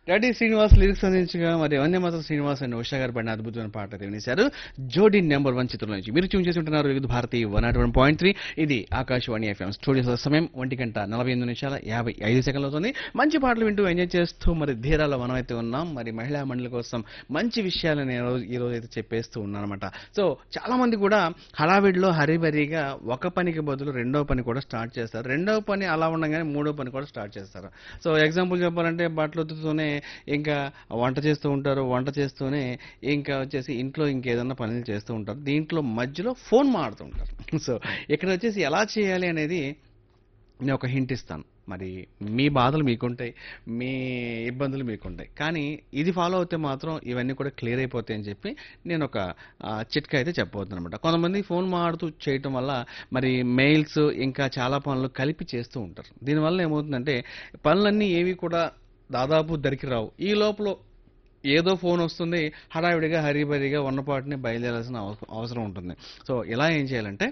daddy Srinivas lyrics అందించగా మరి వందే మాత్రం శ్రీనివాస్ అండ్ ఉషా గారు పడిన అద్భుతమైన పాట అయితే వినేశారు జోడీ నెంబర్ వన్ చిత్రం నుంచి మీరు ట్యూన్ చేసి ఉంటున్నారు Vividh Bharati one naught one point three ఇది ఆకాశవాణి ఎఫ్ఎం స్టూడియో సమయం ఒంటి గంట నలభై ఎనిమిది నిమిషాల యాభై ఐదు సెకండ్లు అవుతుంది మంచి పాటలు వింటూ ఎంజాయ్ చేస్తూ మరి ధీరాలో మనం అయితే ఉన్నాం మరి మహిళా మండలి కోసం మంచి విషయాలు నేను రోజు ఈ రోజు అయితే చెప్పేస్తూ ఉన్నాను అనమాట సో చాలా మంది కూడా హడావిడిలో హరిబరిగా ఒక పనికి బదులు రెండో పని కూడా స్టార్ట్ చేస్తారు రెండో పని అలా ఉండగానే మూడో పని కూడా స్టార్ట్ చేస్తారు సో ఎగ్జాంపుల్ చెప్పాలంటే బట్టలు ఉతుకుతూనే ఇంకా వంట చేస్తూ ఉంటారు వంట చేస్తూనే ఇంకా వచ్చేసి ఇంట్లో ఇంకేదన్నా పనులు చేస్తూ ఉంటారు దీంట్లో మధ్యలో ఫోన్ మాడుతూ ఉంటారు సో ఇక్కడ వచ్చేసి ఎలా చేయాలి అనేది నేను ఒక హింట్ ఇస్తాను మరి మీ బాధలు మీకుంటాయి మీ ఇబ్బందులు మీకుంటాయి కానీ ఇది ఫాలో అవుతే మాత్రం ఇవన్నీ కూడా క్లియర్ అయిపోతాయి అని చెప్పి నేను ఒక ఆ, చిట్కా అయితే చెప్పబోతున్నాను అనమాట కొంతమంది ఫోన్ మాడుతూ చేయటం వల్ల మరి మెయిల్స్ ఇంకా చాలా పనులు కలిపి చేస్తూ ఉంటారు దీనివల్ల ఏమవుతుందంటే పనులన్నీ ఏవి కూడా దాదాపు దరికి రావు ఈ లోపల ఏదో ఫోన్ వస్తుంది హడావిడిగా హరిబరిగా ఉన్నపాటిని బయలుదేరాల్సిన అవ- అవసరం ఉంటుంది సో ఇలా ఏం చేయాలంటే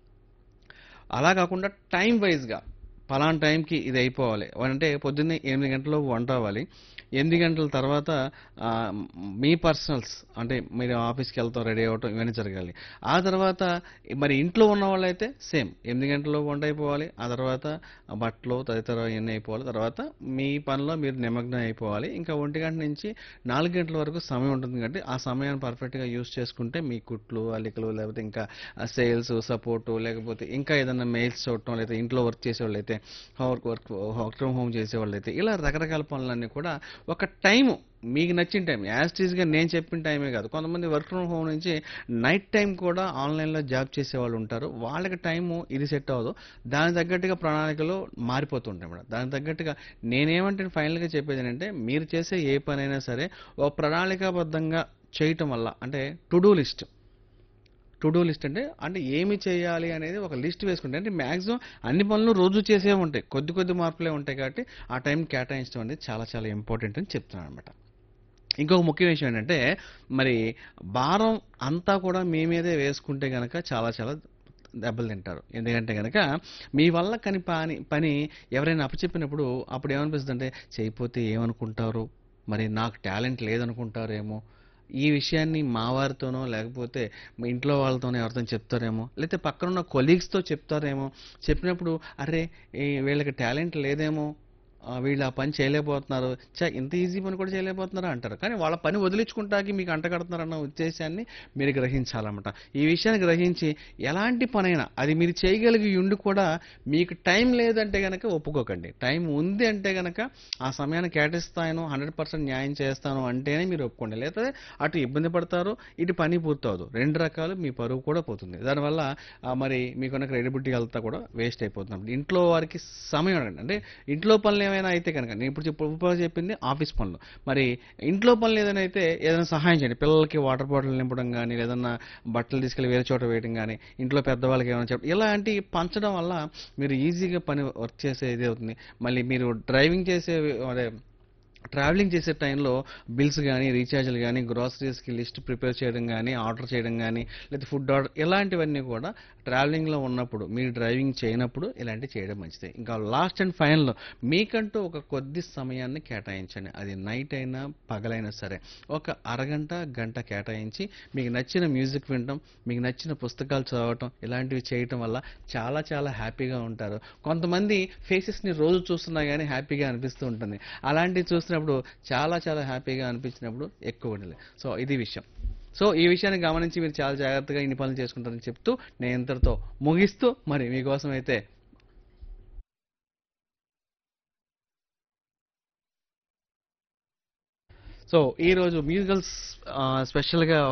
అలా కాకుండా టైం వైజ్గా పలానా టైంకి ఇది అయిపోవాలి అంటే పొద్దున్నే ఎనిమిది గంటల్లో వంట అవ్వాలి ఎనిమిది గంటల తర్వాత ఆ, మీ పర్సనల్స్ అంటే మీరు ఆఫీస్కి వెళ్తాం రెడీ అవ్వటం ఇవన్నీ జరగాలి ఆ తర్వాత మరి ఇంట్లో ఉన్న వాళ్ళైతే సేమ్ ఎనిమిది గంటల్లో వంట అయిపోవాలి ఆ తర్వాత బట్టలు తదితర ఇవన్నీ అయిపోవాలి తర్వాత మీ పనిలో మీరు నిమగ్నం అయిపోవాలి ఇంకా ఒంటి గంట నుంచి నాలుగు గంటల వరకు సమయం ఉంటుంది కాబట్టి ఆ సమయాన్ని పర్ఫెక్ట్గా యూస్ చేసుకుంటే మీ కుట్లు అల్లికలు లేకపోతే ఇంకా సేల్స్ సపోర్టు లేకపోతే ఇంకా ఏదైనా మెయిల్స్ చూడటం లేకపోతే ఇంట్లో వర్క్ చేసేవాళ్ళు అయితే work work work from home చేసేవాళ్ళు అయితే ఇలా రకరకాల పనులన్నీ కూడా ఒక టైము మీకు నచ్చిన టైం యాస్టీస్గా నేను చెప్పిన టైమే కాదు కొంతమంది వర్క్ ఫ్రమ్ హోమ్ నుంచి నైట్ టైం కూడా ఆన్లైన్లో జాబ్ చేసే వాళ్ళు ఉంటారు వాళ్ళకి టైము ఇది సెట్ అవ్వదు దానికి తగ్గట్టుగా ప్రణాళికలు మారిపోతుంటాయి మేడం దానికి తగ్గట్టుగా నేనేమంటే ఫైనల్గా చెప్పేది ఏంటంటే మీరు చేసే ఏ పనైనా సరే ఓ ప్రణాళికాబద్ధంగా చేయటం వల్ల అంటే to do list to do list అంటే అంటే ఏమి చేయాలి అనేది ఒక లిస్ట్ వేసుకుంటే అంటే మ్యాక్సిమం అన్ని పనులు రోజు చేసే ఉంటాయి కొద్ది కొద్ది మార్పులే ఉంటాయి కాబట్టి ఆ టైం కేటాయించడం అనేది చాలా చాలా ఇంపార్టెంట్ అని చెప్తున్నాను అనమాట ఇంకొక ముఖ్య విషయం ఏంటంటే మరి భారం అంతా కూడా మీ మీదే వేసుకుంటే గనక చాలా చాలా దెబ్బలు తింటారు ఎందుకంటే కనుక మీ వల్ల కని పని పని ఎవరైనా అప్పచెప్పినప్పుడు అప్పుడు ఏమనిపిస్తుంది అంటే చేయకపోతే ఏమనుకుంటారు మరి నాకు టాలెంట్ లేదనుకుంటారేమో ఈ విషయాన్ని మా వారితోనో లేకపోతే మీ ఇంట్లో వాళ్ళతోనో ఎవరితో చెప్తారేమో లేకపోతే పక్కనున్న కొలీగ్స్తో చెప్తారేమో చెప్పినప్పుడు అరే ఈ వీళ్ళకి టాలెంట్ లేదేమో ఆ, వీళ్ళు ఆ పని చేయలేకపోతున్నారు చా ఇంత ఈజీ పని కూడా చేయలేకపోతున్నారా అంటారు కానీ వాళ్ళ పని వదిలించుకుంటాకి మీకు అంటగడుతున్నారన్న ఉద్దేశాన్ని మీరు గ్రహించాలన్నమాట ఈ విషయాన్ని గ్రహించి ఎలాంటి పనైనా అది మీరు చేయగలిగి ఉండి కూడా మీకు టైం లేదంటే కనుక ఒప్పుకోకండి టైం ఉంది అంటే కనుక ఆ సమయాన్ని కేటాయిస్తాను హండ్రెడ్ పర్సెంట్ న్యాయం చేస్తాను అంటేనే మీరు ఒప్పుకోండి లేకపోతే అటు ఇబ్బంది పడతారు ఇటు పని పూర్తవదు రెండు రకాలు మీ పరువు కూడా పోతుంది దానివల్ల ఆ, మరి మీకున్న క్రెడిబిలిటీ అంతా కూడా వేస్ట్ అయిపోతుంది ఇంట్లో వారికి సమయం అడగండి అంటే ఇంట్లో పనులు ఏమైనా అయితే కనుక నేను ఇప్పుడు చెప్పు ఇప్పుడు చెప్పింది ఆఫీస్ పనులు మరి ఇంట్లో పనులు ఏదైనా అయితే ఏదైనా సహాయం చేయండి పిల్లలకి వాటర్ బాటిల్ నింపడం కానీ లేదన్నా బట్టలు తీసుకెళ్ళి వేరే చోట వేయడం కానీ ఇంట్లో పెద్దవాళ్ళకి ఏమైనా చెప్పడం ఇలాంటి పంచడం వల్ల మీరు ఈజీగా పని వర్క్ చేసే ఇది అవుతుంది మళ్ళీ మీరు డ్రైవింగ్ చేసే అదే ట్రావెలింగ్ చేసే టైంలో బిల్స్ కానీ రీఛార్జ్లు కానీ గ్రాసరీస్కి లిస్ట్ ప్రిపేర్ చేయడం కానీ ఆర్డర్ చేయడం కానీ లేదా ఫుడ్ ఆర్డర్ ఇలాంటివన్నీ కూడా ట్రావెలింగ్లో ఉన్నప్పుడు మీరు డ్రైవింగ్ చేయనప్పుడు ఇలాంటివి చేయడం మంచిది ఇంకా లాస్ట్ అండ్ ఫైనల్ మీకంటూ ఒక కొద్ది సమయాన్ని కేటాయించండి అది నైట్ అయినా పగలైనా సరే ఒక అరగంట గంట కేటాయించి మీకు నచ్చిన మ్యూజిక్ వినడం మీకు నచ్చిన పుస్తకాలు చదవటం ఇలాంటివి చేయటం వల్ల చాలా చాలా హ్యాపీగా ఉంటారు కొంతమంది ఫేసెస్ని రోజు చూస్తున్నా కానీ హ్యాపీగా అనిపిస్తూ ఉంటుంది అలాంటివి చూసినప్పుడు చాలా చాలా హ్యాపీగా అనిపించినప్పుడు ఎక్కువ ఉండలేదు సో ఇది విషయం సో ఈ విషయాన్ని గమనించి మీరు చాలా జాగ్రత్తగా ఇన్ని పనులు చేసుకుంటారని చెప్తూ నేను ఇంతటితో ముగిస్తూ మరి మీకోసం అయితే సో ఈ రోజు మ్యూజికల్స్ స్పెషల్గా